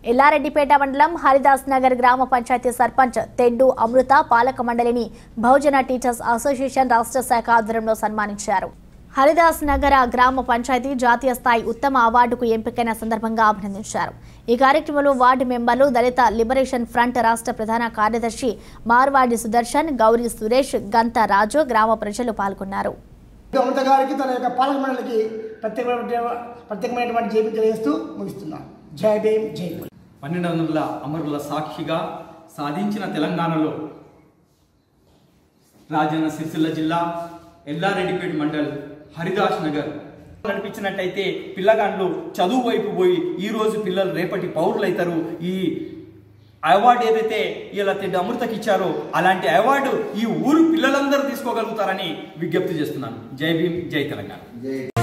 ఎల్లారెడ్డిపేట మండలం హరిదాస్ నగర్ గ్రామ పంచాయతీ సర్పంచ్ తెడ్డు అమృత పాలక మండలిని బహుజన టీచర్స్ అసోసియేషన్ రాష్ట్ర శాఖ ఆధ్వర్యంలో సన్మానించారు హరిదాస్ నగర గ్రామ పంచాయతీ జాతీయ స్థాయి ఉత్తమ అవార్డుకు ఎంపికైన సందర్భంగా అభినందించారు ఈ కార్యక్రమంలో వార్డు మెంబర్లు దళిత లిబరేషన్ ఫ్రంట్ రాష్ట్ర ప్రధాన కార్యదర్శి మార్వాడి సుదర్శన్ గౌరీ సురేష్ గంత రాజు గ్రామ ప్రజలు పాల్గొన్నారు అమృత గారికి తన యొక్క పాలక మండలికి ప్రత్యేకమైన ప్రత్యేకమైనటువంటి జైలు తెలియజేస్తూ ముగిస్తున్నాను జై భీమ్ జై భీమ్. పన్నెండు వందల అమరుల సాక్షిగా సాధించిన తెలంగాణలో రాజన్న సిరిసిల్ల జిల్లా ఎల్లారెడ్డిపేట మండల్ హరిదాస్ నగర్ నడిపించినట్టయితే పిల్లగాండ్లు చదువు వైపు పోయి ఈ రోజు పిల్లలు రేపటి పౌరులు అవుతారు ఈ అవార్డు ఏదైతే ఇలా తెడ్డ అమృతకి ఇచ్చారో అలాంటి అవార్డు ఈ ఊరు పిల్లలందరూ తీసుకోగలుగుతారని విజ్ఞప్తి చేస్తున్నాను జై భీమ్ జై తెలంగాణ